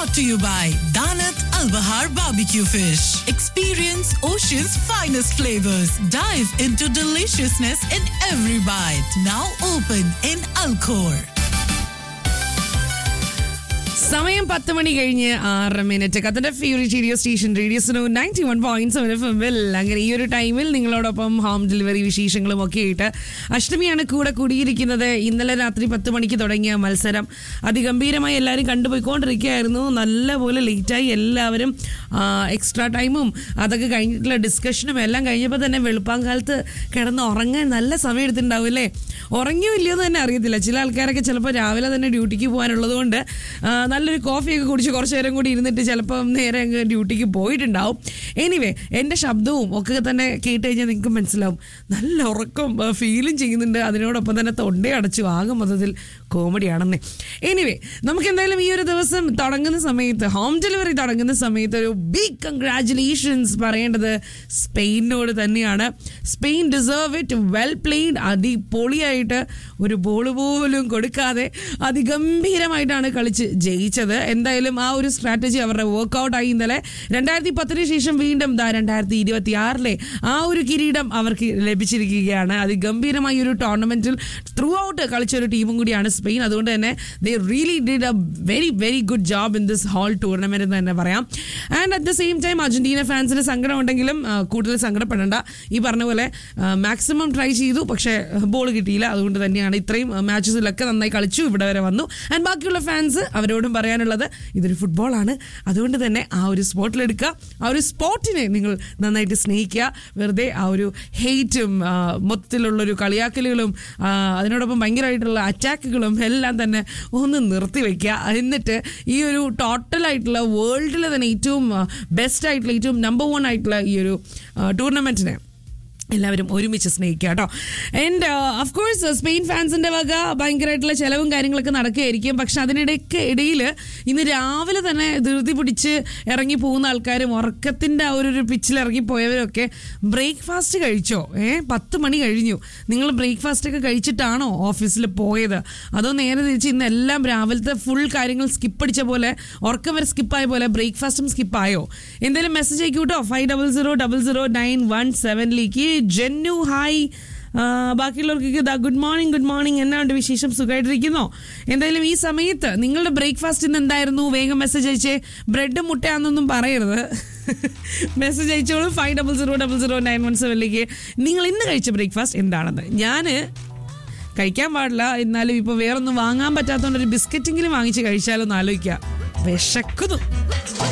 brought to you by Danat Al Bahar Barbecue Fish. Experience Ocean's finest flavors. Dive into deliciousness in every bite. Now open in Alcor. സമയം പത്ത് മണി കഴിഞ്ഞ് ആറ് minute കത്തിന്റെ favourite radio station radio Suno ninety one point seven F എമ്മിൽ അങ്ങനെ ഈ ഒരു ടൈമിൽ നിങ്ങളോടൊപ്പം ഹോം ഡെലിവറി വിശേഷങ്ങളും ഒക്കെ ആയിട്ട് അഷ്ടമിയാണ് കൂടെ കൂടിയിരിക്കുന്നത് ഇന്നലെ രാത്രി പത്ത് മണിക്ക് തുടങ്ങിയ മത്സരം അതിഗംഭീരമായി എല്ലാവരും കണ്ടുപോയിക്കൊണ്ടിരിക്കുകയായിരുന്നു നല്ലപോലെ ലേറ്റായി എല്ലാവരും എക്സ്ട്രാ ടൈമും അതൊക്കെ കഴിഞ്ഞിട്ടുള്ള ഡിസ്കഷനും എല്ലാം കഴിഞ്ഞപ്പോൾ തന്നെ വെളുപ്പാങ്കാലത്ത് കിടന്ന് ഉറങ്ങാൻ നല്ല സമയം എടുത്തിട്ടുണ്ടാവും അല്ലേ ഉറങ്ങിയോ ഇല്ലയോ എന്ന് തന്നെ അറിയത്തില്ല ചില ആൾക്കാരൊക്കെ ചിലപ്പോൾ രാവിലെ തന്നെ ഡ്യൂട്ടിക്ക് പോകാനുള്ളത് കൊണ്ട് ആ, നല്ലൊരു കോഫിയൊക്കെ കുടിച്ച് കുറച്ച് നേരം കൂടി ഇരുന്നിട്ട് ചിലപ്പം നേരെ അങ്ങ് ഡ്യൂട്ടിക്ക് പോയിട്ടുണ്ടാവും എനിവേ എൻ്റെ ശബ്ദവും ഒക്കെ തന്നെ കേട്ട് കഴിഞ്ഞാൽ നിങ്ങൾക്ക് മനസ്സിലാവും നല്ല ഉറക്കം ഫീലും ചെയ്യുന്നുണ്ട് അതിനോടൊപ്പം തന്നെ തൊണ്ടേ അടച്ചു ആകെ മൊത്തത്തിൽ കോമഡിയാണെന്നേ എനിവേ നമുക്ക് എന്തായാലും ഈ ഒരു ദിവസം തുടങ്ങുന്ന സമയത്ത് ഹോം ഡെലിവറി തുടങ്ങുന്ന സമയത്ത് ഒരു ബിഗ് കൺഗ്രാറ്റുലേഷൻസ് പറയേണ്ടത് സ്പെയിനോട് തന്നെയാണ് Spain deserve it well played അതിപൊളിയായിട്ട് ഒരു ബോൾ പോലും കൊടുക്കാതെ അതിഗംഭീരമായിട്ടാണ് കളിച്ച് ജയിച്ചത് എന്തായാലും ആ ഒരു സ്ട്രാറ്റജി അവരുടെ വർക്കൗട്ട് ആയി ഇന്നലെ രണ്ടായിരത്തി പത്തിന് ശേഷം വീണ്ടും ദാ രണ്ടായിരത്തി ഇരുപത്തി ആറിലെ ആ ഒരു കിരീടം അവർക്ക് ലഭിച്ചിരിക്കുകയാണ് അതിഗംഭീരമായ ഒരു ടൂർണമെന്റിൽ ത്രൂ ഔട്ട് കളിച്ച ഒരു ടീമും കൂടിയാണ് സ്പെയിൻ അതുകൊണ്ട് തന്നെ they really did a very very good job in this whole tournament എന്ന് തന്നെ പറയാം and at the same time Argentina ഫാൻസിന് സങ്കടം ഉണ്ടെങ്കിലും ആ, കൂടുതൽ സങ്കടപ്പെടേണ്ട ഈ പറഞ്ഞ പോലെ മാക്സിമം ട്രൈ ചെയ്തു പക്ഷേ ബോൾ കിട്ടിയില്ല അതുകൊണ്ട് തന്നെയാണ് ഇത്രയും മാച്ചസിലൊക്കെ നന്നായി കളിച്ചു ഇവിടെ വരെ വന്നു ആൻഡ് ബാക്കിയുള്ള ഫാൻസ് അവരോടും പറയാനുള്ളത് ഇതൊരു ഫുട്ബോളാണ് അതുകൊണ്ട് തന്നെ ആ ഒരു സ്പോട്ടിലെടുക്കുക ആ ഒരു സ്പോട്ടിനെ നിങ്ങൾ നന്നായിട്ട് സ്നേഹിക്കുക വെറുതെ ആ ഒരു ഹെയ്റ്റും മൊത്തത്തിലുള്ളൊരു കളിയാക്കലുകളും ആ, അതിനോടൊപ്പം ഭയങ്കരമായിട്ടുള്ള അറ്റാക്കുകളും എല്ലാം തന്നെ ഒന്ന് നിർത്തി വെക്കുക എന്നിട്ട് ഈ ഒരു ടോട്ടലായിട്ടുള്ള വേൾഡിലെ തന്നെ ഏറ്റവും ബെസ്റ്റ് ആയിട്ടുള്ള ഏറ്റവും നമ്പർ വൺ ആയിട്ടുള്ള ഈ ഒരു ടൂർണമെൻറ്റിനെ എല്ലാവരും ഒരുമിച്ച് സ്നേഹിക്കുക കേട്ടോ ആൻഡ് ഓഫ് കോഴ്സ് സ്പെയിൻ ഫാൻസിന്റെ വക ഭയങ്കരമായിട്ടുള്ള ചെലവും കാര്യങ്ങളൊക്കെ നടക്കുകയായിരിക്കും പക്ഷെ അതിനിടയ്ക്ക് ഇടയിൽ ഇന്ന് രാവിലെ തന്നെ ധൃതി പിടിച്ച് ഇറങ്ങി പോകുന്ന ആൾക്കാരും ഉറക്കത്തിന്റെ ആ ഒരു പിച്ചിൽ ഇറങ്ങി പോയവരൊക്കെ ബ്രേക്ക്ഫാസ്റ്റ് കഴിച്ചോ ഏ പത്ത് മണി കഴിഞ്ഞു നിങ്ങൾ ബ്രേക്ക്ഫാസ്റ്റ് ഒക്കെ കഴിച്ചിട്ടാണോ ഓഫീസിൽ പോയത് അതോ നേരെ തിരിച്ച് ഇന്ന് എല്ലാം രാവിലത്തെ ഫുൾ കാര്യങ്ങൾ സ്കിപ്പ് അടിച്ച പോലെ ഉറക്കം വരെ സ്കിപ്പായ പോലെ ബ്രേക്ക്ഫാസ്റ്റും സ്കിപ്പായോ എന്തെങ്കിലും മെസ്സേജ് അയക്കൂട്ടോ five double zero double zero nine one സെവനിലേക്ക് ജെന്നു ഹായ് ആ, ബാക്കിയുള്ളവർക്കൊക്കെ ഇതാ ഗുഡ് മോർണിംഗ് ഗുഡ് മോർണിംഗ് എന്നാണ്ട് വിശേഷം സുഖമായിട്ടിരിക്കുന്നോ എന്തായാലും ഈ സമയത്ത് നിങ്ങളുടെ ബ്രേക്ക്ഫാസ്റ്റ് ഇന്ന് എന്തായിരുന്നു വേഗം മെസ്സേജ് അയച്ചേ ബ്രെഡ് മുട്ടയാണെന്നൊന്നും പറയരുത് മെസ്സേജ് അയച്ചോളൂ five double zero double zero nine one സെവനിലേക്ക് നിങ്ങൾ ഇന്ന് കഴിച്ച ബ്രേക്ക്ഫാസ്റ്റ് എന്താണെന്ന് ഞാൻ കഴിക്കാൻ പാടില്ല എന്നാലും ഇപ്പോൾ വേറൊന്നും വാങ്ങാൻ പറ്റാത്തതുകൊണ്ട് ഒരു ബിസ്ക്കറ്റെങ്കിലും വാങ്ങിച്ച് കഴിച്ചാലോ എന്ന് ആലോചിക്കുക വിശക്കുന്നു